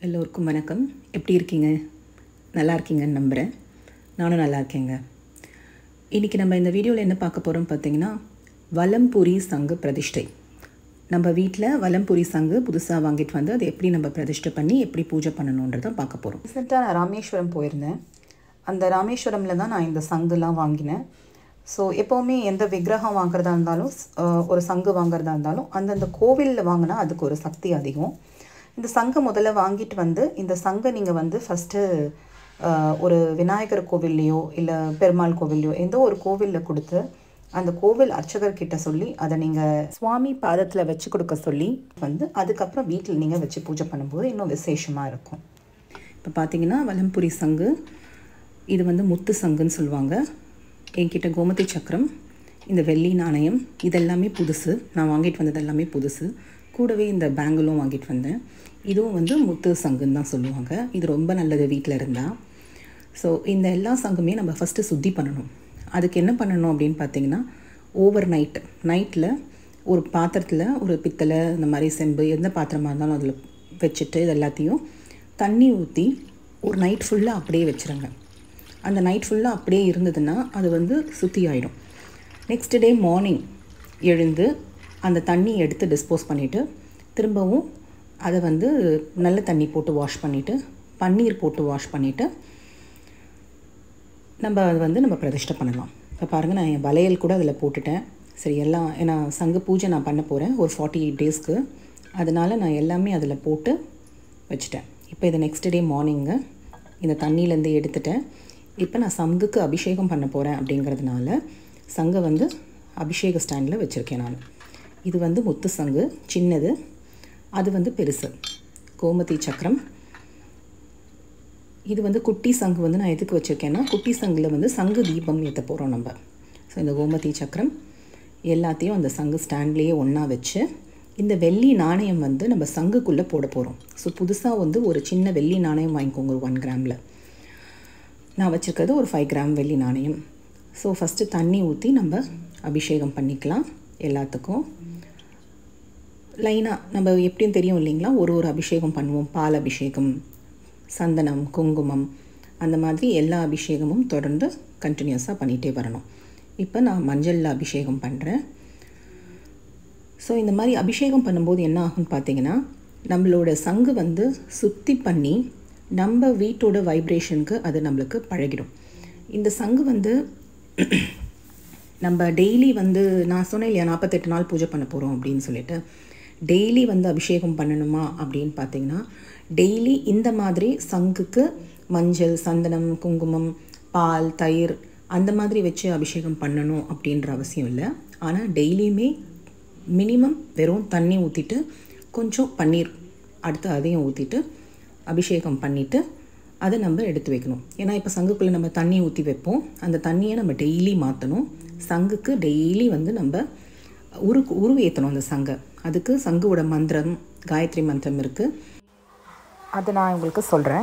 எல்லோருக்கும் வணக்கம் எப்படி இருக்கீங்க நல்லா இருக்கீங்கன்னு நம்புகிறேன் நானும் நல்லா இருக்கேங்க இன்றைக்கி நம்ம இந்த வீடியோவில் என்ன பார்க்க போகிறோம் பார்த்தீங்கன்னா வலம்புரி சங்கு பிரதிஷ்டை நம்ம வீட்டில் வலம்புரி சங்கு புதுசாக வாங்கிட்டு வந்து அதை எப்படி நம்ம பிரதிஷ்டை பண்ணி எப்படி பூஜை பண்ணணுன்றதை பார்க்க போகிறோம் ரீசெண்டாக நான் ராமேஸ்வரம் போயிருந்தேன் அந்த ராமேஸ்வரமில் தான் நான் இந்த சங்குலாம் வாங்கினேன் ஸோ எப்போவுமே எந்த விக்கிரகம் வாங்குறதா இருந்தாலும் அஹ், ஒரு சங்கு வாங்குறதா இருந்தாலும் அந்தந்த கோவிலில் வாங்கினா அதுக்கு ஒரு சக்தி அதிகம் இந்த சங்கை முதல்ல வாங்கிட்டு வந்து இந்த சங்கை நீங்கள் வந்து ஃபஸ்ட்டு ஒரு விநாயகர் கோவில்லையோ இல்லை பெருமாள் கோவில்லையோ எந்த ஒரு கோவிலில் கொடுத்து அந்த கோவில் அர்ச்சகர்கிட்ட சொல்லி அதை நீங்கள் சுவாமி பாதத்தில் வச்சு கொடுக்க சொல்லி வந்து அதுக்கப்புறம் வீட்டில் நீங்கள் வச்சு பூஜை பண்ணும்போது இன்னும் விசேஷமாக இருக்கும் இப்போ பார்த்தீங்கன்னா வலம்புரி சங்கு இது வந்து முத்து சங்குன்னு சொல்லுவாங்க என்கிட்ட கோமதி சக்கரம் இந்த வெள்ளி நாணயம் இதெல்லாமே புதுசு நான் வாங்கிட்டு வந்தது எல்லாமே புதுசு கூடவே இந்த பேங்கிளும் வாங்கிட்டு வந்தேன் இதுவும் வந்து முத்து சங்குன்னு தான் சொல்லுவாங்க இது ரொம்ப நல்லது வீட்டில் இருந்தால் ஸோ இந்த எல்லா சங்குமே நம்ம ஃபஸ்ட்டு சுத்தி பண்ணணும் அதுக்கு என்ன பண்ணணும் அப்படின்னு பார்த்தீங்கன்னா ஓவர் நைட் நைட்டில் ஒரு பாத்திரத்தில் ஒரு பித்தளை இந்த மாதிரி செம்பு எந்த பாத்திரமாக இருந்தாலும் அதில் வச்சுட்டு இது எல்லாத்தையும் தண்ணி ஊற்றி ஒரு நைட் ஃபுல்லாக அப்படியே வச்சுருங்க அந்த நைட் ஃபுல்லாக அப்படியே இருந்ததுன்னா அது வந்து சுத்தி ஆகிடும் நெக்ஸ்ட் டே மார்னிங் எழுந்து அந்த தண்ணி எடுத்து டிஸ்போஸ் பண்ணிவிட்டு திரும்பவும் அதை வந்து நல்ல தண்ணி போட்டு வாஷ் பண்ணிவிட்டு பன்னீர் போட்டு வாஷ் பண்ணிவிட்டு நம்ம அது வந்து நம்ம பிரதிஷ்டை பண்ணலாம் இப்போ பாருங்கள் நான் என் வளையல் கூட அதில் போட்டுட்டேன் சரி எல்லாம் ஏன்னா சங்கு பூஜை நான் பண்ண போகிறேன் ஒரு ஃபார்ட்டி எயிட் டேஸ்க்கு அதனால் நான் எல்லாமே அதில் போட்டு வச்சுட்டேன் இப்போ இது நெக்ஸ்ட் டே மார்னிங்கு இந்த தண்ணியிலேருந்து எடுத்துட்டேன் இப்போ நான் சங்குக்கு அபிஷேகம் பண்ண போகிறேன் அப்படிங்கிறதுனால சங்கை வந்து அபிஷேக ஸ்டாண்டில் வச்சுருக்கேன் நான் இது வந்து முத்து சங்கு சின்னது அது வந்து பெருசு கோமதி சக்கரம் இது வந்து குட்டி சங்கு வந்து நான் எதுக்கு வச்சுருக்கேன்னா குட்டி சங்கில் வந்து சங்கு தீபம் ஏற்ற போகிறோம் நம்ம ஸோ இந்த கோமதி சக்கரம் எல்லாத்தையும் அந்த சங்கு ஸ்டாண்ட்லேயே ஒன்றா வச்சு இந்த வெள்ளி நாணயம் வந்து நம்ம சங்குக்குள்ளே போட போகிறோம் ஸோ புதுசாக வந்து ஒரு சின்ன வெள்ளி நாணயம் வாங்கிக்கோங்க ஒரு ஒன் கிராமில் நான் வச்சுருக்கிறது ஒரு ஃபைவ் கிராம் வெள்ளி நாணயம் ஸோ ஃபஸ்ட்டு தண்ணி ஊற்றி நம்ம அபிஷேகம் பண்ணிக்கலாம் எல்லாத்துக்கும் லைனாக நம்ம எப்படியும் தெரியும் இல்லைங்களா ஒரு ஒரு அபிஷேகம் பண்ணுவோம் பால் அபிஷேகம் சந்தனம் குங்குமம் அந்த மாதிரி எல்லா அபிஷேகமும் தொடர்ந்து கண்டினியூஸாக பண்ணிகிட்டே வரணும் இப்போ நான் மஞ்சளில் அபிஷேகம் பண்ணுறேன் ஸோ இந்த மாதிரி அபிஷேகம் பண்ணும்போது என்ன ஆகும்னு பார்த்தீங்கன்னா நம்மளோட சங்கு வந்து சுத்தி பண்ணி நம்ம வீட்டோட வைப்ரேஷனுக்கு அது நம்மளுக்கு பழகிடும் இந்த சங்கு வந்து நம்ம டெய்லி வந்து நான் சொன்னேன் இல்லையா நாற்பத்தெட்டு நாள் பூஜை பண்ண போகிறோம் அப்படின்னு சொல்லிட்டு டெய்லி வந்து அபிஷேகம் பண்ணணுமா அப்படின்னு பார்த்தீங்கன்னா டெய்லி இந்த மாதிரி சங்குக்கு மஞ்சள் சந்தனம் குங்குமம் பால் தயிர் அந்த மாதிரி வச்சு அபிஷேகம் பண்ணணும் அப்படின்ற அவசியம் இல்லை ஆனால் டெய்லியுமே மினிமம் வெறும் தண்ணி ஊற்றிட்டு கொஞ்சம் பன்னீர் அடுத்து அதையும் ஊற்றிட்டு அபிஷேகம் பண்ணிவிட்டு அதை நம்ம எடுத்து வைக்கணும் ஏன்னா இப்போ சங்குக்குள்ளே நம்ம தண்ணி ஊற்றி வைப்போம் அந்த தண்ணியை நம்ம டெய்லி மாற்றணும் சங்குக்கு டெய்லி வந்து நம்ம உரு உருவு ஏற்றணும் அந்த சங்கை அதுக்கு சங்குவோட மந்திரம் காயத்ரி மந்திரம் இருக்குது அதை நான் உங்களுக்கு சொல்கிறேன்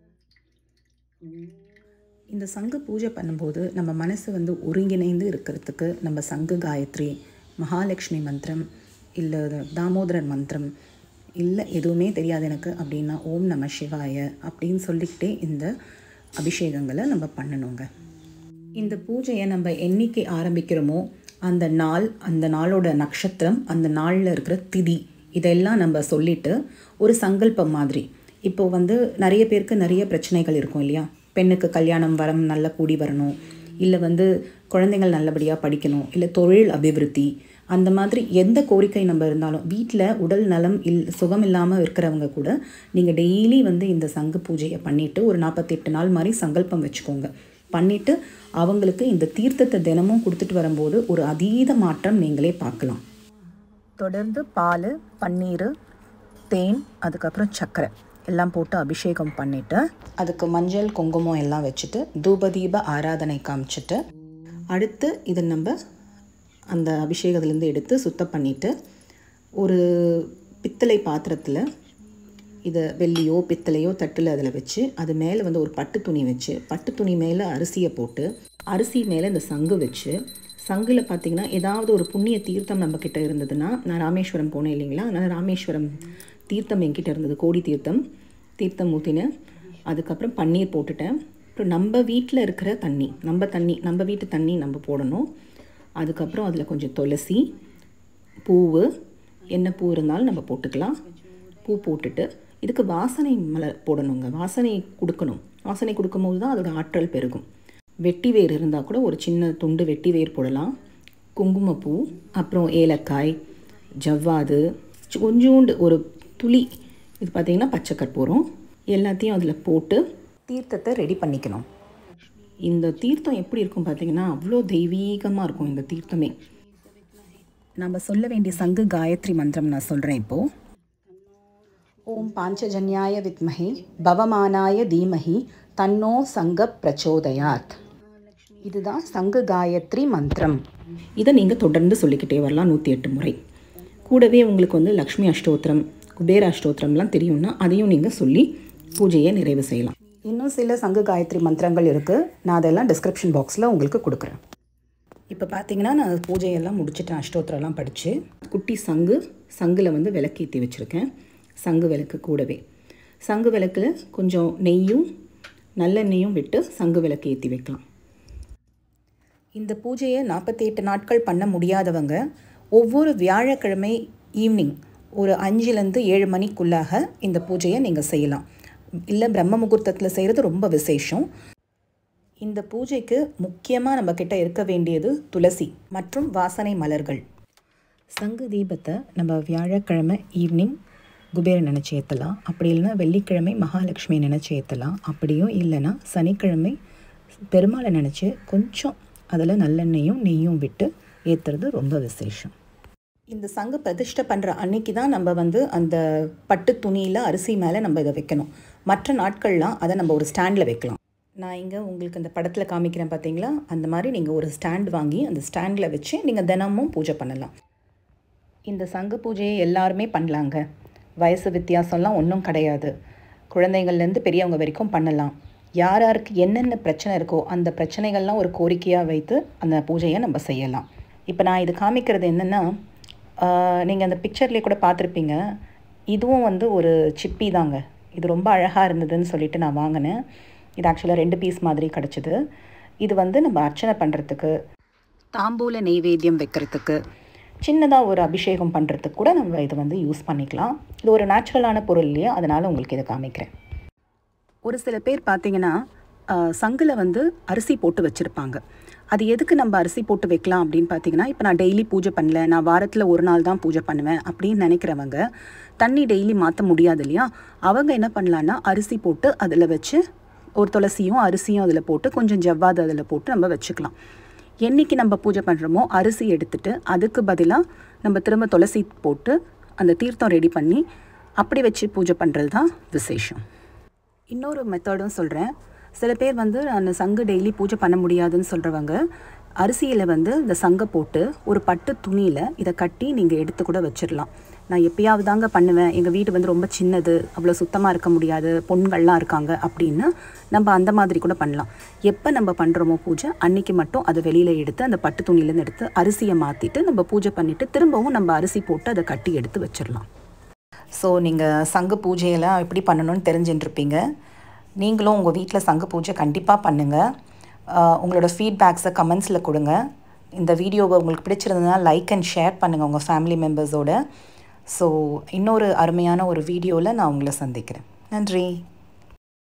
இந்த சங்கு பூஜை பண்ணும்போது நம்ம மனசு வந்து ஒருங்கிணைந்து இருக்கிறதுக்கு நம்ம சங்கு காயத்ரி மகாலட்சுமி மந்திரம் இல்லை தாமோதரன் மந்திரம் இல்லை எதுவுமே தெரியாது எனக்கு அப்படின்னா ஓம் நம சிவாய அப்படின்னு சொல்லிக்கிட்டே இந்த அபிஷேகங்களை நம்ம பண்ணணுங்க இந்த பூஜையை நம்ம என்னைக்கு ஆரம்பிக்கிறோமோ அந்த நாள் அந்த நாளோட நட்சத்திரம் அந்த நாளில் இருக்கிற திதி இதெல்லாம் நம்ம சொல்லிட்டு ஒரு சங்கல்பம் மாதிரி இப்போ வந்து நிறைய பேருக்கு நிறைய பிரச்சனைகள் இருக்கும் இல்லையா பெண்ணுக்கு கல்யாணம் வரம் நல்ல கூடி வரணும் இல்லை வந்து குழந்தைகள் நல்லபடியாக படிக்கணும் இல்லை தொழில் அபிவிருத்தி அந்த மாதிரி எந்த கோரிக்கை நம்ம இருந்தாலும் வீட்டில் உடல் நலம் இல் சுகம் இல்லாமல் இருக்கிறவங்க கூட நீங்கள் டெய்லி வந்து இந்த சங்கு பூஜையை பண்ணிவிட்டு ஒரு நாற்பத்தெட்டு நாள் மாதிரி சங்கல்பம் வச்சுக்கோங்க பண்ணிவிட்டு அவங்களுக்கு இந்த தீர்த்தத்தை தினமும் கொடுத்துட்டு வரும்போது ஒரு அதீத மாற்றம் நீங்களே பார்க்கலாம் தொடர்ந்து பால் பன்னீர் தேன் அதுக்கப்புறம் சர்க்கரை எல்லாம் போட்டு அபிஷேகம் பண்ணிவிட்டு அதுக்கு மஞ்சள் குங்குமம் எல்லாம் வச்சுட்டு தூபதீப ஆராதனை காமிச்சிட்டு அடுத்து இதை நம்ம அந்த அபிஷேகத்துலேருந்து எடுத்து சுத்தம் பண்ணிவிட்டு ஒரு பித்தளை பாத்திரத்தில் இதை வெள்ளியோ பித்தளையோ தட்டில் அதில் வச்சு அது மேலே வந்து ஒரு பட்டு துணி வச்சு பட்டு துணி மேலே அரிசியை போட்டு அரிசி மேலே இந்த சங்கு வச்சு சங்கில் பார்த்தீங்கன்னா ஏதாவது ஒரு புண்ணிய தீர்த்தம் நம்மக்கிட்ட இருந்ததுன்னா நான் ராமேஸ்வரம் போனேன் இல்லைங்களா அதனால் ராமேஸ்வரம் தீர்த்தம் என்கிட்ட இருந்தது கோடி தீர்த்தம் தீர்த்தம் ஊற்றினேன் அதுக்கப்புறம் பன்னீர் போட்டுட்டேன் அப்புறம் நம்ம வீட்டில் இருக்கிற தண்ணி நம்ம தண்ணி நம்ம வீட்டு தண்ணி நம்ம போடணும் அதுக்கப்புறம் அதில் கொஞ்சம் துளசி பூவு என்ன பூ இருந்தாலும் நம்ம போட்டுக்கலாம் பூ போட்டுட்டு இதுக்கு வாசனை மலர் போடணுங்க வாசனை கொடுக்கணும் வாசனை கொடுக்கும்போது தான் அதோட ஆற்றல் பெருகும் வெட்டி வேர் இருந்தால் கூட ஒரு சின்ன துண்டு வெட்டி வேர் போடலாம் குங்குமப்பூ அப்புறம் ஏலக்காய் ஜவ்வாது கொஞ்சோண்டு ஒரு துளி இது பார்த்திங்கன்னா பச்சை கற்பூரம் எல்லாத்தையும் அதில் போட்டு தீர்த்தத்தை ரெடி பண்ணிக்கணும் இந்த தீர்த்தம் எப்படி இருக்கும் பார்த்தீங்கன்னா அவ்வளோ தெய்வீகமாக இருக்கும் இந்த தீர்த்தமே நம்ம சொல்ல வேண்டிய சங்கு காயத்ரி மந்திரம் நான் சொல்கிறேன் இப்போது ஓம் பாஞ்சஜன்யாய வித்மஹே பவமானாய தீமஹி தன்னோ சங்க பிரச்சோதயாத் இதுதான் சங்கு காயத்ரி மந்திரம் இதை நீங்கள் தொடர்ந்து சொல்லிக்கிட்டே வரலாம் நூற்றி எட்டு முறை கூடவே உங்களுக்கு வந்து லக்ஷ்மி அஷ்டோத்திரம் குபேர அஷ்டோத்திரம்லாம் தெரியும்னா அதையும் நீங்கள் சொல்லி பூஜையை நிறைவு செய்யலாம் இன்னும் சில சங்கு காயத்ரி மந்திரங்கள் இருக்குது நான் அதெல்லாம் டிஸ்கிரிப்ஷன் பாக்ஸில் உங்களுக்கு கொடுக்குறேன் இப்போ பார்த்தீங்கன்னா நான் பூஜையெல்லாம் முடிச்சிட்டேன் அஷ்டோத்திரம்லாம் படித்து குட்டி சங்கு சங்கில் வந்து விளக்கேற்றி வச்சுருக்கேன் சங்கு விளக்கு கூடவே சங்கு விளக்கில் கொஞ்சம் நெய்யும் நல்லெண்ணெயும் விட்டு சங்கு விளக்கு ஏற்றி வைக்கலாம் இந்த பூஜையை நாற்பத்தி எட்டு நாட்கள் பண்ண முடியாதவங்க ஒவ்வொரு வியாழக்கிழமை ஈவினிங் ஒரு அஞ்சுலேருந்து ஏழு மணிக்குள்ளாக இந்த பூஜையை நீங்கள் செய்யலாம் இல்லை பிரம்ம முகூர்த்தத்தில் செய்கிறது ரொம்ப விசேஷம் இந்த பூஜைக்கு முக்கியமாக நம்ம கிட்ட இருக்க வேண்டியது துளசி மற்றும் வாசனை மலர்கள் சங்கு தீபத்தை நம்ம வியாழக்கிழமை ஈவினிங் குபேரன் நினச்சி ஏற்றலாம் அப்படி இல்லைன்னா வெள்ளிக்கிழமை மகாலட்சுமி நினச்சி ஏற்றலாம் அப்படியும் இல்லைன்னா சனிக்கிழமை பெருமாளை நினச்சி கொஞ்சம் அதில் நல்லெண்ணெயும் நெய்யும் விட்டு ஏற்றுறது ரொம்ப விசேஷம் இந்த சங்கு பிரதிஷ்டை பண்ணுற அன்னைக்கு தான் நம்ம வந்து அந்த பட்டு துணியில் அரிசி மேலே நம்ம இதை வைக்கணும் மற்ற நாட்கள்லாம் அதை நம்ம ஒரு ஸ்டாண்டில் வைக்கலாம் நான் இங்கே உங்களுக்கு அந்த படத்தில் காமிக்கிறேன் பார்த்தீங்களா அந்த மாதிரி நீங்கள் ஒரு ஸ்டாண்ட் வாங்கி அந்த ஸ்டாண்டில் வச்சு நீங்கள் தினமும் பூஜை பண்ணலாம் இந்த சங்கு பூஜையை எல்லாருமே பண்ணலாங்க வயசு வித்தியாசம்லாம் ஒன்றும் கிடையாது குழந்தைங்கள்லேருந்து பெரியவங்க வரைக்கும் பண்ணலாம் யார் யாருக்கு என்னென்ன பிரச்சனை இருக்கோ அந்த பிரச்சனைகள்லாம் ஒரு கோரிக்கையாக வைத்து அந்த பூஜையை நம்ம செய்யலாம் இப்போ நான் இது காமிக்கிறது என்னென்னா நீங்கள் அந்த பிக்சர்லேயே கூட பார்த்துருப்பீங்க இதுவும் வந்து ஒரு சிப்பி தாங்க இது ரொம்ப அழகாக இருந்ததுன்னு சொல்லிட்டு நான் வாங்கினேன் இது ஆக்சுவலாக ரெண்டு பீஸ் மாதிரி கிடச்சிது இது வந்து நம்ம அர்ச்சனை பண்ணுறதுக்கு தாம்பூல நெய்வேத்தியம் வைக்கிறதுக்கு சின்னதாக ஒரு அபிஷேகம் பண்ணுறதுக்கு கூட நம்ம இதை வந்து யூஸ் பண்ணிக்கலாம் இது ஒரு நேச்சுரலான பொருள் இல்லையா அதனால் உங்களுக்கு இதை காமிக்கிறேன் ஒரு சில பேர் பார்த்தீங்கன்னா சங்கில் வந்து அரிசி போட்டு வச்சுருப்பாங்க அது எதுக்கு நம்ம அரிசி போட்டு வைக்கலாம் அப்படின்னு பார்த்தீங்கன்னா இப்போ நான் டெய்லி பூஜை பண்ணல நான் வாரத்தில் ஒரு நாள் தான் பூஜை பண்ணுவேன் அப்படின்னு நினைக்கிறவங்க தண்ணி டெய்லி மாற்ற முடியாது இல்லையா அவங்க என்ன பண்ணலான்னா அரிசி போட்டு அதில் வச்சு ஒரு துளசியும் அரிசியும் அதில் போட்டு கொஞ்சம் ஜவ்வாது அதில் போட்டு நம்ம வச்சுக்கலாம் என்றைக்கு நம்ம பூஜை பண்ணுறோமோ அரிசி எடுத்துட்டு அதுக்கு பதிலாக நம்ம திரும்ப துளசி போட்டு அந்த தீர்த்தம் ரெடி பண்ணி அப்படி வச்சு பூஜை பண்ணுறது தான் விசேஷம் இன்னொரு மெத்தடும் சொல்கிறேன் சில பேர் வந்து அந்த சங்கு டெய்லி பூஜை பண்ண முடியாதுன்னு சொல்கிறவங்க அரிசியில் வந்து இந்த சங்கை போட்டு ஒரு பட்டு துணியில் இதை கட்டி நீங்கள் எடுத்து கூட வச்சிடலாம் நான் எப்பயாவது தாங்க பண்ணுவேன் எங்கள் வீடு வந்து ரொம்ப சின்னது அவ்வளோ சுத்தமாக இருக்க முடியாது பொண்கள்லாம் இருக்காங்க அப்படின்னு நம்ம அந்த மாதிரி கூட பண்ணலாம் எப்போ நம்ம பண்ணுறோமோ பூஜை அன்னைக்கு மட்டும் அதை வெளியில் எடுத்து அந்த பட்டு துணியிலேருந்து எடுத்து அரிசியை மாற்றிட்டு நம்ம பூஜை பண்ணிவிட்டு திரும்பவும் நம்ம அரிசி போட்டு அதை கட்டி எடுத்து வச்சிடலாம் ஸோ நீங்கள் சங்கு பூஜையெல்லாம் எப்படி பண்ணணும்னு தெரிஞ்சுட்டுருப்பீங்க நீங்களும் உங்கள் வீட்டில் சங்கு பூஜை கண்டிப்பாக பண்ணுங்கள் உங்களோட ஃபீட்பேக்ஸை கமெண்ட்ஸில் கொடுங்க இந்த வீடியோவை உங்களுக்கு பிடிச்சிருந்ததுன்னா லைக் அண்ட் ஷேர் பண்ணுங்கள் உங்கள் ஃபேமிலி மெம்பர்ஸோட ஸோ இன்னொரு அருமையான ஒரு வீடியோவில் நான் உங்களை சந்திக்கிறேன் நன்றி